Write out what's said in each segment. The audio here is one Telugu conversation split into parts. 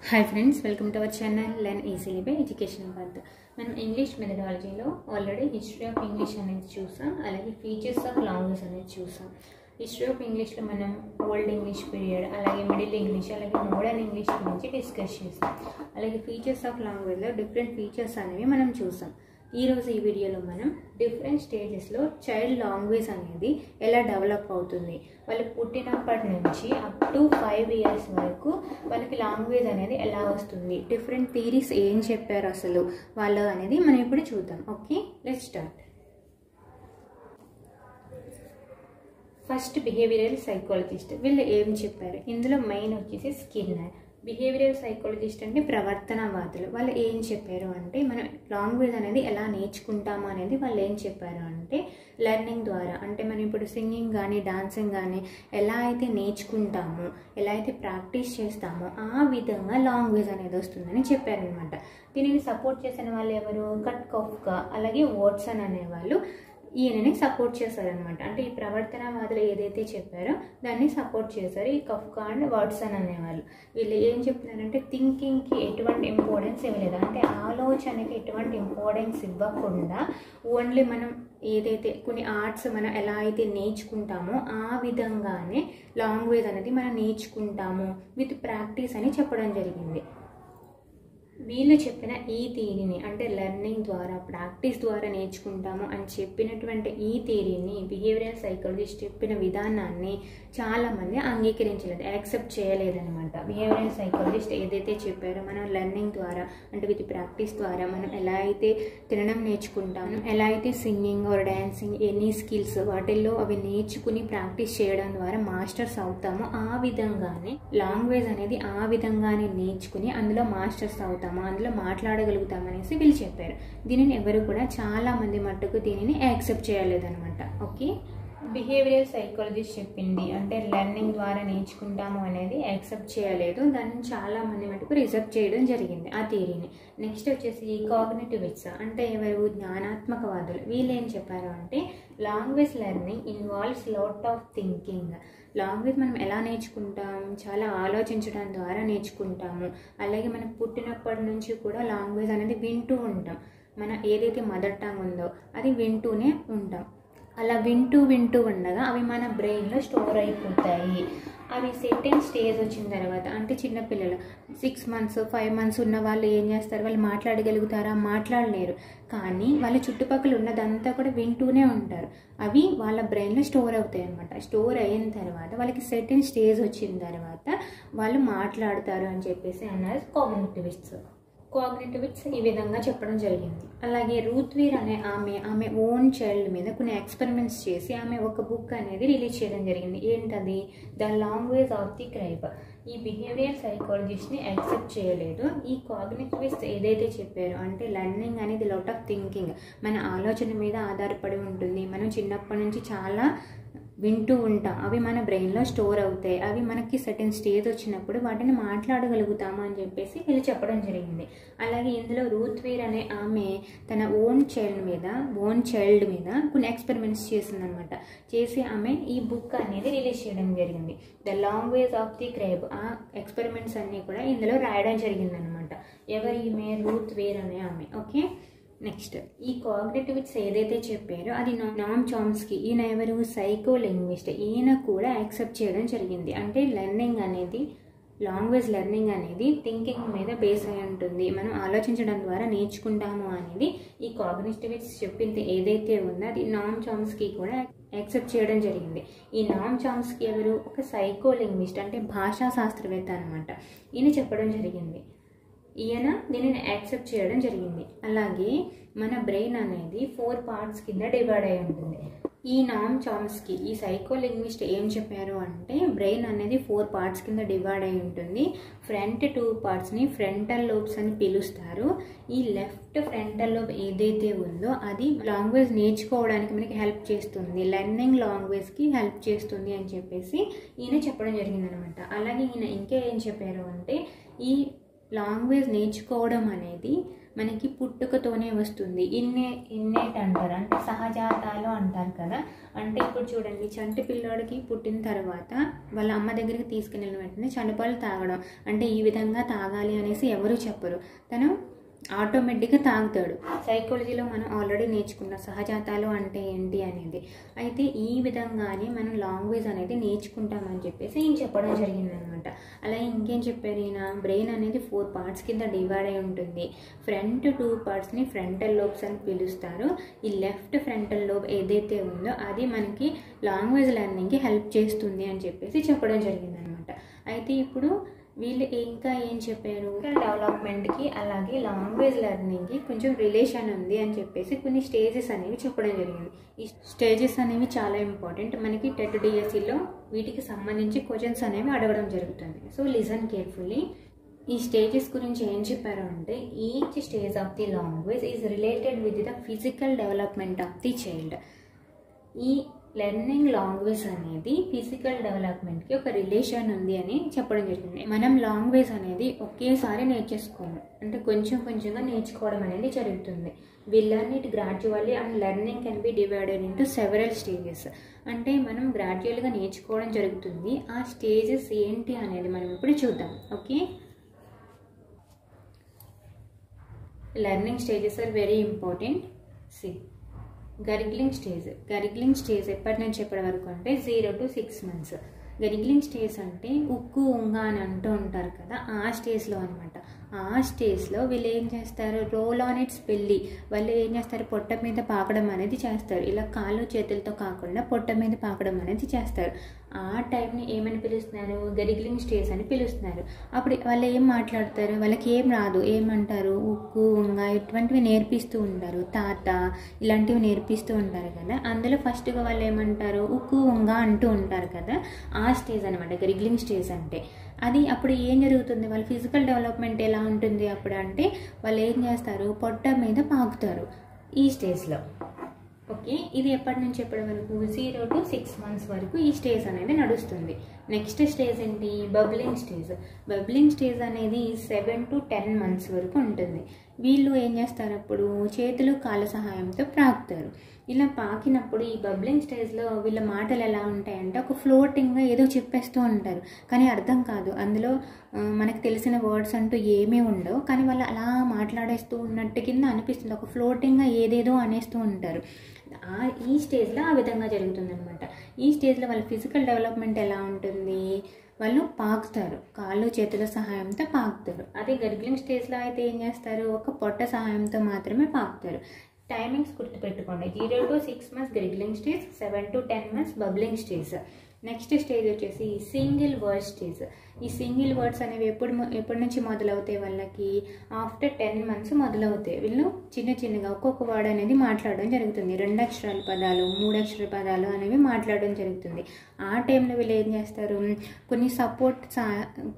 hi friends welcome to our channel learn easily by education path మనం ఇంగ్లీష్ మెథడాలజీలో ఆల్రెడీ హిస్టరీ ఆఫ్ ఇంగ్లీష్ అనేది చూసాం అలాగే ఫీచర్స్ ఆఫ్ లాంగ్వేజ్ అనేది చూసాం హిస్టరీ ఆఫ్ ఇంగ్లీష్లో మనం ఓల్డ్ ఇంగ్లీష్ పీరియడ్ అలాగే మిడిల్ ఇంగ్లీష్ అలాగే మోడర్న్ ఇంగ్లీష్ గురించి డిస్కస్ చేసాం అలాగే ఫీచర్స్ ఆఫ్ లాంగ్వేజ్లో డిఫరెంట్ ఫీచర్స్ అనేవి మనం చూసాం ఈరోజు ఈ వీడియోలో మనం డిఫరెంట్ స్టేజెస్లో చైల్డ్ లాంగ్వేజ్ అనేది ఎలా డెవలప్ అవుతుంది వాళ్ళు పుట్టినప్పటి నుంచి అప్ టు ఫైవ్ ఇయర్స్ వరకు వాళ్ళకి లాంగ్వేజ్ అనేది ఎలా వస్తుంది డిఫరెంట్ థీరీస్ ఏం చెప్పారు అసలు వాళ్ళు అనేది మనం ఇప్పుడు చూద్దాం okay let start first behavioural psychologist వీళ్ళు ఏం చెప్పారు ఇందులో మెయిన్ వచ్చేసి స్కిన్నర్ బిహేవియరల్ సైకాలజిస్ట్ అంటే ప్రవర్తనవాదులు వాళ్ళు ఏం చెప్పారు అంటే మనం లాంగ్వేజ్ అనేది ఎలా నేర్చుకుంటాము అనేది వాళ్ళు ఏం చెప్పారు అంటే లెర్నింగ్ ద్వారా అంటే మనం ఇప్పుడు సింగింగ్ కానీ డాన్సింగ్ కానీ ఎలా అయితే నేర్చుకుంటామో ఎలా అయితే ప్రాక్టీస్ చేస్తామో ఆ విధంగా లాంగ్వేజ్ అనేది వస్తుందని చెప్పారనమాట దీనిని సపోర్ట్ చేసిన వాళ్ళు ఎవరు కట్ కఫ్కా అలాగే వాట్సన్ అనేవాళ్ళు ఈయనని సపోర్ట్ చేశారనమాట అంటే ఈ ప్రవర్తనవాదులు ఏదైతే చెప్పారో దాన్ని సపోర్ట్ చేశారు ఈ కఫ్కా అండ్ వాట్సన్ అనేవాళ్ళు వీళ్ళు ఏం చెప్తున్నారంటే థింకింగ్కి ఎటువంటి ఇంపార్టెన్స్ ఇవ్వలేదు అంటే ఆలోచనకి ఎటువంటి ఇంపార్టెన్స్ ఇవ్వకుండా ఓన్లీ మనం ఏదైతే కొన్ని ఆర్ట్స్ మనం ఎలా అయితే నేర్చుకుంటామో ఆ విధంగానే లాంగ్వేజ్ అనేది మనం నేర్చుకుంటాము విత్ ప్రాక్టీస్ అని చెప్పడం జరిగింది వీళ్ళు చెప్పిన ఈ థీరీని అంటే లెర్నింగ్ ద్వారా ప్రాక్టీస్ ద్వారా నేర్చుకుంటాము అని చెప్పినటువంటి ఈ థీరీని బిహేవియరల్ సైకాలజిస్ట్ చెప్పిన విధానాన్ని చాలామంది అంగీకరించలేదు యాక్సెప్ట్ చేయలేదన్నమాట బిహేవియరల్ సైకాలజిస్ట్ ఏదైతే చెప్పారో మనం లెర్నింగ్ ద్వారా అంటే విత్ ప్రాక్టీస్ ద్వారా మనం ఎలా అయితే తినడం నేర్చుకుంటాము ఎలా అయితే singing or dancing any skills వాటిల్లో అవి నేర్చుకుని ప్రాక్టీస్ చేయడం ద్వారా మాస్టర్స్ అవుతాము ఆ విధంగానే లాంగ్వేజ్ అనేది ఆ విధంగానే నేర్చుకుని అందులో మాస్టర్స్ అవుతాము అందులో మాట్లాడగలుగుతాం అనేసి వీళ్ళు చెప్పారు దీనిని ఎవరు కూడా చాలా మంది మట్టుకు దీనిని యాక్సెప్ట్ చేయలేదన్నమాట ఓకే బిహేవియరల్ సైకాలజిస్ట్ చెప్పింది అంటే లెర్నింగ్ ద్వారా నేర్చుకుంటాము అనేది యాక్సెప్ట్ చేయలేదు దాన్ని చాలా మంది మటుకు రిజెక్ట్ చేయడం జరిగింది ఆ థియరీని నెక్స్ట్ వచ్చేసి కాగ్నేటివిట్స్ అంటే ఎవరు జ్ఞానాత్మకవాదులు వీళ్ళు ఏం చెప్పారు అంటే language learning involves lot of thinking language మనం ఎలా నేర్చుకుంటాం చాలా ఆలోచించడం ద్వారా నేర్చుకుంటాము అలాగే మనం పుట్టినప్పటి నుంచి కూడా లాంగ్వేజ్ అనేది వింటూ ఉంటాం మన ఏదైతే మదర్ టంగ్ ఉందో అది వింటూనే ఉంటాం అలా వింటూ వింటూ ఉండగా అవి మన బ్రెయిన్లో స్టోర్ అయిపోతాయి అవి సెకండ్ స్టేజ్ వచ్చిన తర్వాత అంటే చిన్నపిల్లలు సిక్స్ మంత్స్ ఫైవ్ మంత్స్ ఉన్న వాళ్ళు ఏం చేస్తారు వాళ్ళు మాట్లాడగలుగుతారా మాట్లాడలేరు కానీ వాళ్ళ చుట్టుపక్కల ఉన్నదంతా కూడా వింటూనే ఉంటారు అవి వాళ్ళ బ్రెయిన్లో స్టోర్ అవుతాయి అనమాట స్టోర్ అయిన తర్వాత వాళ్ళకి సెకండ్ స్టేజ్ వచ్చిన తర్వాత వాళ్ళు మాట్లాడతారు అని చెప్పేసి అన్నారు కాగ్నిటివిస్ట్స్ కోఆగ్నేటివిట్స్ ఈ విధంగా చెప్పడం జరిగింది అలాగే రూత్వీర్ అనే ఆమె ఆమె ఓన్ చైల్డ్ మీద కొన్ని ఎక్స్పెరిమెంట్స్ చేసి ఆమె ఒక బుక్ అనేది రిలీజ్ చేయడం జరిగింది ఏంటది the language of the crib ఈ బిహేవియర్ సైకాలజిస్ట్ని యాక్సెప్ట్ చేయలేదు ఈ కాగ్నేటివిస్ట్ ఏదైతే చెప్పారో అంటే లెర్నింగ్ అనేది లాట్ ఆఫ్ థింకింగ్ మన ఆలోచన మీద ఆధారపడి ఉంటుంది మనం చిన్నప్పటి నుంచి చాలా వింటూ ఉంటాం అవి మన బ్రెయిన్లో స్టోర్ అవుతాయి అవి మనకి సర్టెన్ స్టేజ్ వచ్చినప్పుడు వాటిని మాట్లాడగలుగుతాము అని చెప్పేసి వీళ్ళు చెప్పడం జరిగింది అలాగే ఇందులో రూత్వీర్ అనే ఆమె తన ఓన్ చైల్డ్ మీద ఓన్ చైల్డ్ మీద కొన్ని ఎక్స్పెరిమెంట్స్ చేసిందనమాట చేసి ఆమె ఈ బుక్ అనేది రిలీజ్ చేయడం జరిగింది the language of the crib ఆ ఎక్స్పెరిమెంట్స్ అన్నీ కూడా ఇందులో రాయడం జరిగిందనమాట ఎవరు ఈమె రూత్ వేర్ అనే ఆమె ఓకే నెక్స్ట్ ఈ కోఆగ్నేటివిట్స్ ఏదైతే చెప్పారో అది నామ్ చామ్స్కి ఈయన ఎవరు సైకో లింగ్విస్ట్ ఈయన కూడా యాక్సెప్ట్ చేయడం జరిగింది అంటే లెర్నింగ్ అనేది లాంగ్వేజ్ లెర్నింగ్ అనేది థింకింగ్ మీద బేస్ అయి ఉంటుంది మనం ఆలోచించడం ద్వారా నేర్చుకుంటాము అనేది ఈ కాగ్నిటివిట్స్ చెప్పింది ఏదైతే ఉందో అది నామ్ చామ్స్కి కూడా యాక్సెప్ట్ చేయడం జరిగింది ఈ నామ్ చామ్స్కి ఎవరు ఒక సైకో లింగ్విస్ట్ అంటే భాషా శాస్త్రవేత్త అనమాట ఈయన చెప్పడం జరిగింది ఈయన దీనిని యాక్సెప్ట్ చేయడం జరిగింది అలాగే మన బ్రెయిన్ అనేది ఫోర్ పార్ట్స్ కింద డివైడ్ అయి ఉంటుంది ఈ నామ్ చామ్స్కి ఈ సైకో లింగ్విస్ట్ ఏం చెప్పారు అంటే బ్రెయిన్ అనేది ఫోర్ పార్ట్స్ కింద డివైడ్ అయి ఉంటుంది ఫ్రంట్ టూ పార్ట్స్ని ఫ్రంటల్ లోబ్స్ అని పిలుస్తారు ఈ లెఫ్ట్ ఫ్రంటల్ లోబ్ ఏదైతే ఉందో అది లాంగ్వేజ్ నేర్చుకోవడానికి మనకి హెల్ప్ చేస్తుంది లెర్నింగ్ లాంగ్వేజ్కి హెల్ప్ చేస్తుంది అని చెప్పేసి ఈయన చెప్పడం జరిగిందనమాట అలాగే ఈయన ఇంకా ఏం చెప్పారు అంటే ఈ లాంగ్వేజ్ నేర్చుకోవడం అనేది మనకి పుట్టుకతోనే వస్తుంది ఇన్నే ఇన్నేట్ అంటారు అంటే సహజాతాలు అంటారు కదా అంటే ఇప్పుడు చూడండి చంటి పిల్లోడికి పుట్టిన తర్వాత వాళ్ళ అమ్మ దగ్గరికి తీసుకెళ్ళిన వెంటనే చనిపాలు తాగడం అంటే ఈ విధంగా తాగాలి అనేసి ఎవరు చెప్పరు తను ఆటోమేటిక్గా తాగుతాడు సైకాలజీలో మనం ఆల్రెడీ నేర్చుకున్న సహజాతాలు అంటే ఏంటి అనేది అయితే ఈ విధంగానే మనం లాంగ్వేజ్ అనేది నేర్చుకుంటామని చెప్పేసి ఈయన చెప్పడం జరిగిందనమాట అలాగే ఇంకేం చెప్పారు ఈయన బ్రెయిన్ అనేది ఫోర్ పార్ట్స్ కింద డివైడ్ అయి ఉంటుంది ఫ్రంట్ టూ పార్ట్స్ని ఫ్రంటల్ లోబ్స్ అని పిలుస్తారు ఈ లెఫ్ట్ ఫ్రంటల్ లోబ్ ఏదైతే ఉందో అది మనకి లాంగ్వేజ్ లెర్నింగ్కి హెల్ప్ చేస్తుంది అని చెప్పేసి చెప్పడం జరిగిందనమాట అయితే ఇప్పుడు వీళ్ళు ఇంకా ఏం చెప్పారు డెవలప్మెంట్కి అలాగే లాంగ్వేజ్ లెర్నింగ్కి కొంచెం రిలేషన్ ఉంది అని చెప్పేసి కొన్ని స్టేజెస్ అనేవి చెప్పడం జరిగింది ఈ స్టేజెస్ అనేవి చాలా ఇంపార్టెంట్ మనకి టెట్ డిఎస్సిలో వీటికి సంబంధించి క్వశ్చన్స్ అనేవి అడగడం జరుగుతుంది సో లిజన్ కేర్ఫుల్లీ ఈ స్టేజెస్ గురించి ఏం చెప్పారు అంటే each stage of the language is related with the physical development of the child ఈ లెర్నింగ్ లాంగ్వేజ్ అనేది ఫిజికల్ డెవలప్మెంట్కి ఒక రిలేషన్ ఉంది అని చెప్పడం జరిగింది మనం లాంగ్వేజ్ అనేది ఒకేసారి నేర్చేసుకోము అంటే కొంచెం కొంచెంగా నేర్చుకోవడం అనేది జరుగుతుంది we learn it gradually and learning can be divided into several stages అంటే మనం గ్రాడ్యువల్గా నేర్చుకోవడం జరుగుతుంది ఆ స్టేజెస్ ఏంటి అనేది మనం ఇప్పుడు చూద్దాం okay learning stages are very important see gurgling stage gurgling stage ఎప్పటి నుంచి ఎప్పటి వరకు అంటే zero to six months gurgling stage అంటే ఉక్కు ఉంగ అని అంటూ ఉంటారు కదా ఆ స్టేజ్లో అనమాట ఆ స్టేజ్లో వీళ్ళు ఏం చేస్తారు రోల్ ఆన్ ఇట్స్ పెళ్ళి వాళ్ళు ఏం చేస్తారు పొట్ట మీద పాకడం అనేది చేస్తారు ఇలా కాళ్ళు చేతులతో కాకుండా పొట్ట మీద పాకడం అనేది చేస్తారు ఆ టైంని ఏమని పిలుస్తున్నారు గరిగ్లింగ్ స్టేజ్ అని పిలుస్తున్నారు అప్పుడు వాళ్ళు ఏం మాట్లాడతారు వాళ్ళకి ఏం రాదు ఏమంటారు ఉక్కు ఉంగ ఇటువంటివి నేర్పిస్తూ ఉంటారు తాత ఇలాంటివి నేర్పిస్తూ ఉంటారు కదా అందులో ఫస్ట్గా వాళ్ళు ఏమంటారు ఉక్కు ఉంగ అంటూ ఉంటారు కదా ఆ స్టేజ్ అనమాట గరిగ్లింగ్ స్టేజ్ అంటే అది అప్పుడు ఏం జరుగుతుంది వాళ్ళ ఫిజికల్ డెవలప్మెంట్ ఎలా ఉంటుంది అప్పుడు అంటే వాళ్ళు ఏం చేస్తారు పొట్ట మీద పాకుతారు ఈ స్టేజ్లో ఓకే ఇది ఎప్పటి నుంచి ఎప్పటి వరకు జీరో టు సిక్స్ మంత్స్ వరకు ఈ స్టేజ్ అనేది నడుస్తుంది నెక్స్ట్ స్టేజ్ ఏంటి బబ్లింగ్ స్టేజ్ బబ్లింగ్ స్టేజ్ అనేది సెవెన్ టు టెన్ మంత్స్ వరకు ఉంటుంది వీళ్ళు ఏం చేస్తారు అప్పుడు చేతులు కాళ్ళ సహాయంతో ప్రాకుతారు ఇలా పాకినప్పుడు ఈ బబ్లింగ్ స్టేజ్లో వీళ్ళ మాటలు ఎలా ఉంటాయంటే ఒక ఫ్లోటింగ్గా ఏదో చెప్పేస్తూ ఉంటారు కానీ అర్థం కాదు అందులో ఆ, మనకు తెలిసిన వర్డ్స్ అంటూ ఏమీ ఉండవు కానీ వాళ్ళు అలా మాట్లాడేస్తూ ఉన్నట్టు కింద అనిపిస్తుంది ఒక ఫ్లోటింగ్గా ఏదేదో అనేస్తూ ఉంటారు ఆ ఈ స్టేజ్లో ఆ విధంగా జరుగుతుంది అనమాట ఈ స్టేజ్లో వాళ్ళ ఫిజికల్ డెవలప్మెంట్ ఎలా ఉంటుంది వాళ్ళు పాకుతారు కాళ్ళు చేతుల సహాయంతో పాకుతారు అదే గర్గిలింగ్ స్టేజ్లో అయితే ఏం చేస్తారు ఒక పొట్ట సహాయంతో మాత్రమే పాకుతారు టైమింగ్స్ గుర్తుపెట్టుకోండి zero to six months gurgling stage seven to ten months babbling stage next stage వచ్చేసి సింగిల్ వర్డ్ స్టేజ్ ఈ సింగిల్ వర్డ్స్ అనేవి ఎప్పుడు మొ- ఎప్పటి నుంచి మొదలవుతాయి వాళ్ళకి ఆఫ్టర్ టెన్ మంత్స్ మొదలవుతాయి వీళ్ళు చిన్న చిన్నగా ఒక్కొక్క వర్డ్ అనేది మాట్లాడడం జరుగుతుంది రెండు అక్షరాల పదాలు మూడు అక్షర పదాలు అనేవి మాట్లాడడం జరుగుతుంది ఆ టైంలో వీళ్ళు ఏం చేస్తారు కొన్ని సపోర్ట్ సా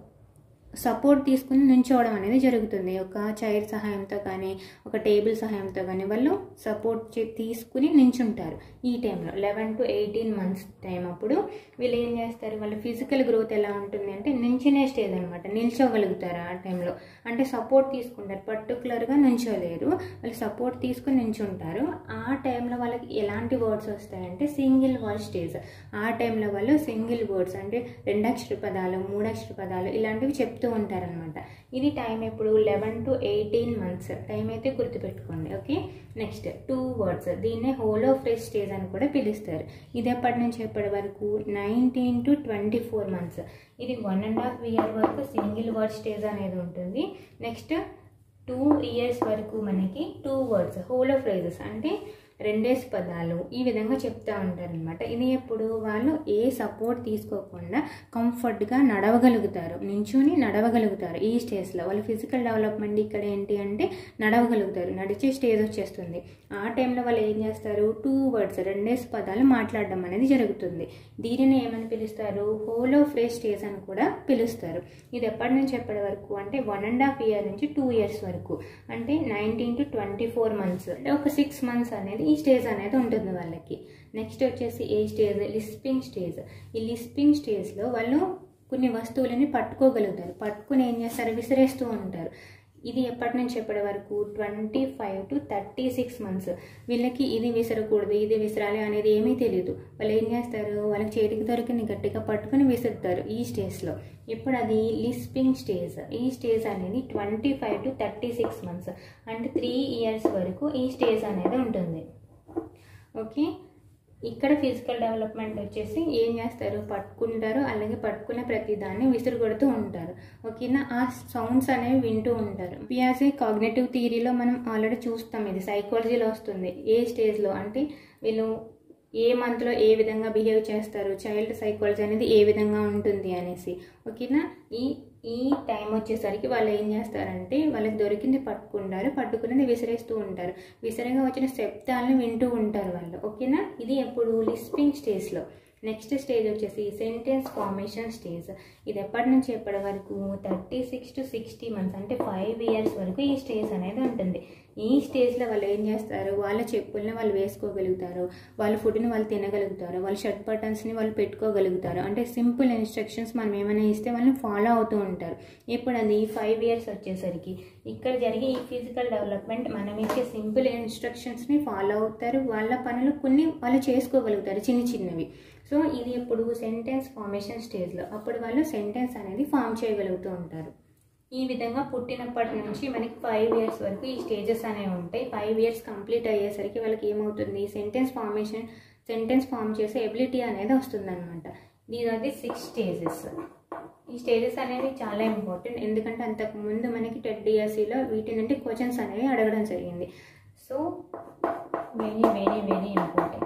సపోర్ట్ తీసుకుని నుంచోవడం అనేది జరుగుతుంది ఒక చైర్ సహాయంతో కానీ ఒక టేబుల్ సహాయంతో కానీ వాళ్ళు సపోర్ట్ చే- తీసుకుని నించుంటారు ఈ టైంలో eleven to eighteen months time అప్పుడు వీళ్ళు ఏం చేస్తారు వాళ్ళ ఫిజికల్ గ్రోత్ ఎలా ఉంటుంది అంటే నించునే స్టేజ్ అనమాట నిల్చోగలుగుతారు ఆ టైంలో అంటే సపోర్ట్ తీసుకుంటారు పర్టికులర్గా నించోలేరు వాళ్ళు సపోర్ట్ తీసుకుని నించుంటారు ఆ టైంలో వాళ్ళకి ఎలాంటి వర్డ్స్ వస్తాయంటే సింగిల్ వర్డ్ స్టేజ్ ఆ టైంలో వాళ్ళు సింగిల్ వర్డ్స్ అంటే రెండక్షర పదాలు మూడక్షర పదాలు ఇలాంటివి చెప్తూ ఉంటారనమాట ఇది టైం ఎప్పుడు eleven to eighteen months time అయితే గుర్తుపెట్టుకోండి ఓకే నెక్స్ట్ టూ వర్డ్స్ దీన్నే హోలో ఫ్రెష్ స్టేజ్ అని కూడా పిలుస్తారు ఇది ఎప్పటి నుంచి ఎప్పటి వరకు nineteen to twenty four months ఇది వన్ అండ్ హాఫ్ ఇయర్ వరకు సింగిల్ వర్డ్ స్టేజ్ అనేది ఉంటుంది నెక్స్ట్ టూ ఇయర్స్ వరకు మనకి టూ వర్డ్స్ హోలో ఫ్రేజెస్ అంటే రెండేసి పదాలు ఈ విధంగా చెప్తూ ఉంటారనమాట ఇది ఎప్పుడు వాళ్ళు ఏ సపోర్ట్ తీసుకోకుండా కంఫర్ట్గా నడవగలుగుతారు నించుని నడవగలుగుతారు ఈ స్టేజ్లో వాళ్ళ ఫిజికల్ డెవలప్మెంట్ ఇక్కడ ఏంటి అంటే నడవగలుగుతారు నడిచే స్టేజ్ వచ్చేస్తుంది ఆ టైంలో వాళ్ళు ఏం చేస్తారు టూ వర్డ్స్ రెండేసి పదాలు మాట్లాడడం అనేది జరుగుతుంది దీనిని ఏమని పిలుస్తారు హోలో ఫ్రేజ్ స్టేజ్ అని కూడా పిలుస్తారు ఇది ఎప్పటి నుంచి ఎప్పటి వరకు అంటే వన్ అండ్ హాఫ్ ఇయర్ నుంచి టూ ఇయర్స్ వరకు అంటే nineteen to twenty four months అంటే ఒక సిక్స్ మంత్స్ అనేది ఈ స్టేజ్ అనేది ఉంటుంది వాళ్ళకి నెక్స్ట్ వచ్చేసి ఏ స్టేజ్ లిస్పింగ్ స్టేజ్ ఈ లిస్పింగ్ స్టేజ్లో వాళ్ళు కొన్ని వస్తువులని పట్టుకోగలుగుతారు పట్టుకుని ఏం చేస్తారు విసిరేస్తూ ఉంటారు ఇది ఎప్పటి నుంచి ఎప్పటి వరకు twenty five to thirty six months వీళ్ళకి ఇది విసరకూడదు ఇది విసరాలి అనేది ఏమీ తెలియదు వాళ్ళు ఏం చేస్తారు వాళ్ళకి చేతికి దొరికింది గట్టిగా పట్టుకుని విసురుతారు ఈ స్టేజ్లో ఇప్పుడు అది లిస్పింగ్ స్టేజ్ ఈ స్టేజ్ అనేది twenty five to thirty six months అంటే త్రీ ఇయర్స్ వరకు ఈ స్టేజ్ అనేది ఉంటుంది ఓకే ఇక్కడ ఫిజికల్ డెవలప్మెంట్ వచ్చేసి ఏం చేస్తారు పట్టుకుంటారు అలాగే పట్టుకునే ప్రతి దాన్ని విసురుగొడుతూ ఉంటారు ఓకేనా ఆ సౌండ్స్ అనేవి వింటూ ఉంటారు పియాజే కాగ్నేటివ్ థియరీలో మనం ఆల్రెడీ చూస్తాం ఇది సైకాలజీలో వస్తుంది ఏ స్టేజ్లో అంటే వీళ్ళు ఏ మంత్లో ఏ విధంగా బిహేవ్ చేస్తారు చైల్డ్ సైకాలజీ అనేది ఏ విధంగా ఉంటుంది అనేసి ఓకేనా ఈ ఈ టైం వచ్చేసరికి వాళ్ళు ఏం చేస్తారంటే వాళ్ళకి దొరికింది పట్టుకుంటారు పట్టుకునేది విసిరేస్తూ ఉంటారు విసిరగా వచ్చిన శబ్దాలను వింటూ ఉంటారు వాళ్ళు ఓకేనా ఇది ఎప్పుడు లిస్పింగ్ స్టేజ్లో నెక్స్ట్ స్టేజ్ వచ్చేసి సెంటెన్స్ ఫార్మేషన్ స్టేజ్ ఇది ఎప్పటి నుంచి ఎప్పటి వరకు thirty six to sixty months అంటే ఫైవ్ ఇయర్స్ వరకు ఈ స్టేజ్ అనేది ఉంటుంది ఈ స్టేజ్లో వాళ్ళు ఏం చేస్తారు వాళ్ళ చెప్పుల్ని వాళ్ళు వేసుకోగలుగుతారు వాళ్ళ ఫుడ్ని వాళ్ళు తినగలుగుతారు వాళ్ళ షర్ట్ బటన్స్ని వాళ్ళు పెట్టుకోగలుగుతారు అంటే సింపుల్ ఇన్స్ట్రక్షన్స్ మనం ఏమైనా ఇస్తే వాళ్ళని ఫాలో అవుతూ ఉంటారు ఇప్పుడు అది ఫైవ్ ఇయర్స్ వచ్చేసరికి ఇక్కడ జరిగే ఈ ఫిజికల్ డెవలప్మెంట్ మనం ఇచ్చే సింపుల్ ఇన్స్ట్రక్షన్స్ని ఫాలో అవుతారు వాళ్ళ పనులు కొన్ని వాళ్ళు చేసుకోగలుగుతారు చిన్న చిన్నవి సో ఇది ఇప్పుడు సెంటెన్స్ ఫార్మేషన్ స్టేజ్లో అప్పుడు వాళ్ళు సెంటెన్స్ అనేది ఫామ్ చేయగలుగుతూ ఉంటారు ఈ విధంగా పుట్టినప్పటి నుంచి మనకి ఫైవ్ ఇయర్స్ వరకు ఈ స్టేజెస్ అనేవి ఉంటాయి ఫైవ్ ఇయర్స్ కంప్లీట్ అయ్యేసరికి వాళ్ళకి ఏమవుతుంది సెంటెన్స్ ఫార్మేషన్ సెంటెన్స్ ఫామ్ చేసే ఎబిలిటీ అనేది వస్తుంది అనమాట దీని అది సిక్స్ స్టేజెస్ ఈ స్టేజెస్ అనేవి చాలా ఇంపార్టెంట్ ఎందుకంటే అంతకు ముందు మనకి టెట్ డిఎస్సిలో వీటి నుండి క్వశ్చన్స్ అనేవి అడగడం జరిగింది so very very very important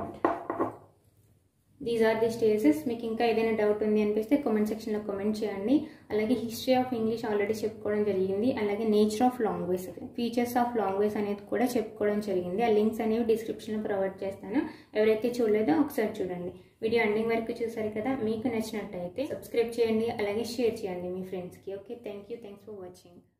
these are the stages మీకు ఇంకా ఏదైనా డౌట్ ఉంది అనిపిస్తే కామెంట్ సెక్షన్లో కామెంట్ చేయండి అలాగే హిస్టరీ ఆఫ్ ఇంగ్లీష్ ఆల్రెడీ చెప్పుకోవడం జరిగింది అలాగే nature of language features of language అనేది కూడా చెప్పుకోవడం జరిగింది ఆ లింక్స్ అనేవి డిస్క్రిప్షన్లో ప్రొవైడ్ చేస్తాను ఎవరైతే చూడలేదో ఒకసారి చూడండి వీడియో ఎండింగ్ వరకు చూసారు కదా మీకు నచ్చినట్టయితే సబ్స్క్రైబ్ చేయండి అలాగే షేర్ చేయండి మీ ఫ్రెండ్స్కి okay thank you thanks for watching